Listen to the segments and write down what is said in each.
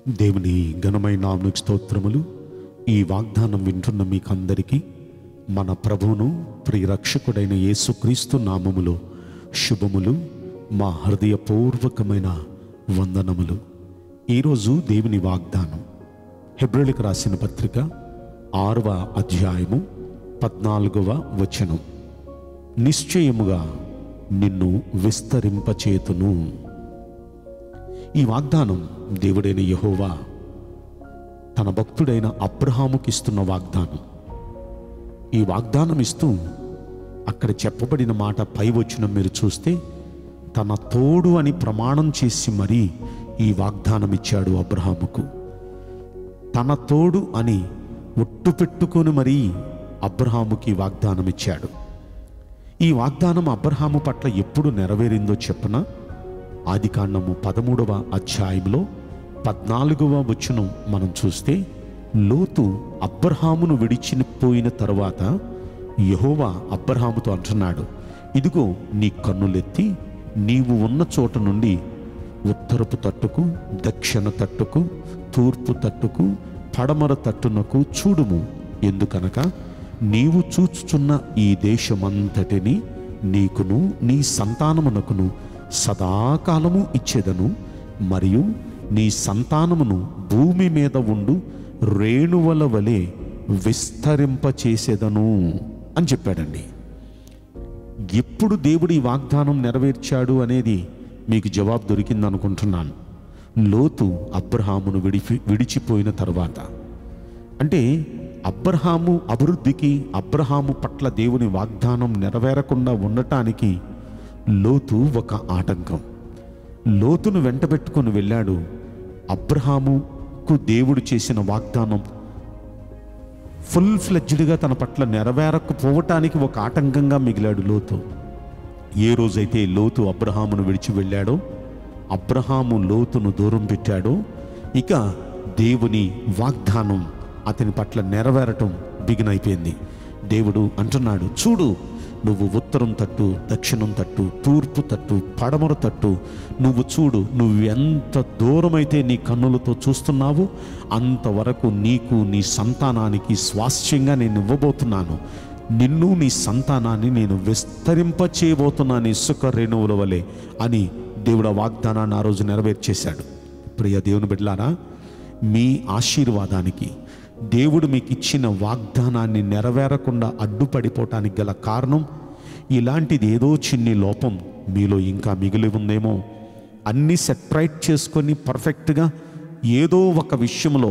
దేవుని ఘనమైన నామకు స్తోత్రములు ఈ వాగ్దానం వింటున్న మీకందరికీ మన ప్రభువును ప్రియరక్షకుడైన యేసుక్రీస్తు నామములో శుభములు మా హృదయపూర్వకమైన వందనములు ఈరోజు దేవుని వాగ్దానం హెబ్రిలకు రాసిన పత్రిక ఆరవ అధ్యాయము పద్నాలుగవ వచనం నిశ్చయముగా నిన్ను విస్తరింపచేతును ఈ వాగ్దానం దేవుడైన యహోవా తన భక్తుడైన అబ్రహాముకి ఇస్తున్న వాగ్దానం ఈ వాగ్దానం ఇస్తూ అక్కడ చెప్పబడిన మాట పై వచ్చిన మీరు చూస్తే తన తోడు అని ప్రమాణం చేసి మరీ ఈ వాగ్దానం ఇచ్చాడు అబ్రహాముకు తన తోడు అని ఒట్టు పెట్టుకొని మరీ అబ్రహాముకి ఈ వాగ్దానం ఇచ్చాడు ఈ వాగ్దానం అబ్రహాము పట్ల ఎప్పుడు నెరవేరిందో చెప్పనా ఆది కాండము పదమూడవ అధ్యాయంలో పద్నాలుగవ వచనం మనం చూస్తే లోతు అబ్రహామును విడిచిపోయిన తరువాత యహోవా అబ్రహాముతో అంటున్నాడు ఇదిగో నీ కన్నులెత్తి నీవు ఉన్న చోట నుండి ఉత్తరపు తట్టుకు దక్షిణ తట్టుకు తూర్పు తట్టుకు పడమర తట్టునకు చూడుము ఎందుకనక నీవు చూచుచున్న ఈ దేశమంతటిని నీకును నీ సంతానమునకును సదాకాలము ఇచ్చేదను మరియు నీ సంతానమును భూమి మీద ఉండు రేణువల వలె విస్తరింపచేసేదను అని చెప్పాడండి ఎప్పుడు దేవుడు ఈ వాగ్దానం నెరవేర్చాడు అనేది మీకు జవాబు దొరికింది అనుకుంటున్నాను లోతు అబ్రహామును విడిపి విడిచిపోయిన తర్వాత అంటే అబ్రహాము అభివృద్ధికి అబ్రహాము పట్ల దేవుని వాగ్దానం నెరవేరకుండా ఉండటానికి లోతు ఒక ఆటంకం లోతును వెంటబెట్టుకొని వెళ్ళాడు అబ్రహాముకు దేవుడు చేసిన వాగ్దానం ఫుల్ ఫ్లెడ్జ్డ్గా తన పట్ల నెరవేరకపోవటానికి ఒక ఆటంకంగా మిగిలాడు లోతు ఏ రోజైతే లోతు అబ్రహామును విడిచి వెళ్ళాడో అబ్రహాము లోతును దూరం పెట్టాడో ఇక దేవుని వాగ్దానం అతని పట్ల నెరవేరటం బిగిన్ అయిపోయింది దేవుడు అంటున్నాడు చూడు నువ్వు ఉత్తరం తట్టు దక్షిణం తట్టు తూర్పు తట్టు పడమర తట్టు నువ్వు చూడు నువ్వు ఎంత దూరమైతే నీ కన్నులతో చూస్తున్నావో అంతవరకు నీకు నీ సంతానానికి స్వాస్థ్యంగా నేను ఇవ్వబోతున్నాను నిన్ను నీ సంతానాన్ని నేను విస్తరింపచేయబోతున్నాను ఇసుక రేణువుల వలె అని దేవుడు ఆ వాగ్దానాన్ని ఆ రోజు నెరవేర్చేశాడు ప్రియ దేవుని బిడ్డలారా మీ ఆశీర్వాదానికి దేవుడు మీకు ఇచ్చిన వాగ్దానాన్ని నెరవేరకుండా అడ్డుపడిపోవటానికి గల కారణం ఇలాంటిది ఏదో చిన్ని లోపం మీలో ఇంకా మిగిలి ఉందేమో అన్నీ సెపరేట్ చేసుకొని పర్ఫెక్ట్గా ఏదో ఒక విషయంలో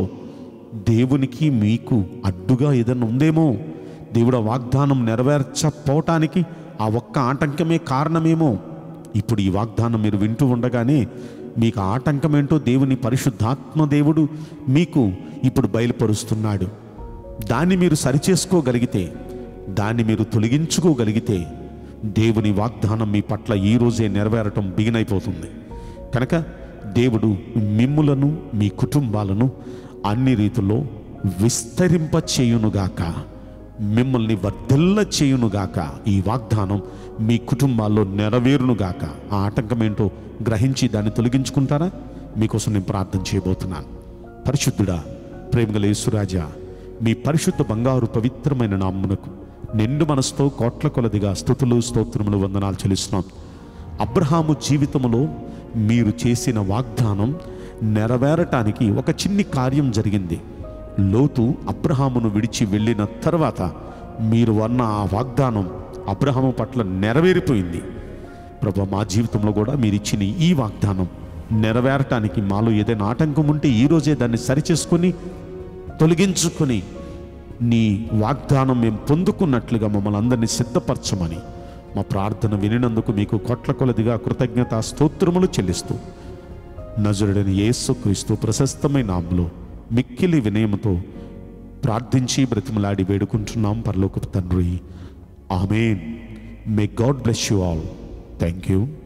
దేవునికి మీకు అడ్డుగా ఏదైనా ఉందేమో దేవుడు ఆ వాగ్దానం నెరవేర్చపోవటానికి ఆ ఒక్క ఆటంకమే కారణమేమో ఇప్పుడు ఈ వాగ్దానం మీరు వింటూ ఉండగానే మీకు ఆ ఆటంకం ఏంటో దేవుని పరిశుద్ధాత్మ దేవుడు మీకు ఇప్పుడు బయలుపరుస్తున్నాడు దాన్ని మీరు సరిచేసుకోగలిగితే దాన్ని మీరు తొలగించుకోగలిగితే దేవుని వాగ్దానం మీ పట్ల ఈ రోజే నెరవేరటం బిగినైపోతుంది కనుక దేవుడు మిమ్ములను మీ కుటుంబాలను అన్ని రీతుల్లో విస్తరింప చేయునుగాక మిమ్మల్ని వర్ధిల్ల చేయునుగాక ఈ వాగ్దానం మీ కుటుంబాల్లో నెరవేరునుగాక ఆ ఆటంకం ఏంటో గ్రహించి దాన్ని తొలగించుకుంటారా మీకోసం నేను ప్రార్థన చేయబోతున్నాను పరిశుద్ధుడా ప్రేమగల యేసురాజా మీ పరిశుద్ధ బంగారు పవిత్రమైన నామ్మునకు నిండు మనసుతో కోట్ల కొలదిగా స్థుతులు స్తోత్రములు వందనాలు చెల్లిస్తున్నాం అబ్రహాము జీవితంలో మీరు చేసిన వాగ్దానం నెరవేరటానికి ఒక చిన్ని కార్యం జరిగింది లోతు అబ్రహామును విడిచి వెళ్ళిన తర్వాత మీరు అన్న ఆ వాగ్దానం అబ్రహాము పట్ల నెరవేరిపోయింది ప్రభు మా జీవితంలో కూడా మీరు ఇచ్చిన ఈ వాగ్దానం నెరవేరటానికి మాలో ఏదైనా ఆటంకం ఉంటే ఈరోజే దాన్ని సరిచేసుకొని తొలగించుకొని నీ వాగ్దానం మేము పొందుకున్నట్లుగా మమ్మల్ని అందరినీ సిద్ధపరచమని మా ప్రార్థన వినినందుకు మీకు కొట్ల కొలదిగా కృతజ్ఞత స్తోత్రములు చెల్లిస్తూ నజరుడని యేసు క్రీస్తు ప్రశస్తమైన నామంలో మిక్కిలి వినయముతో ప్రార్థించి బ్రతిమలాడి వేడుకుంటున్నాం పరలోకపు తండ్రి amen may God bless you all thank you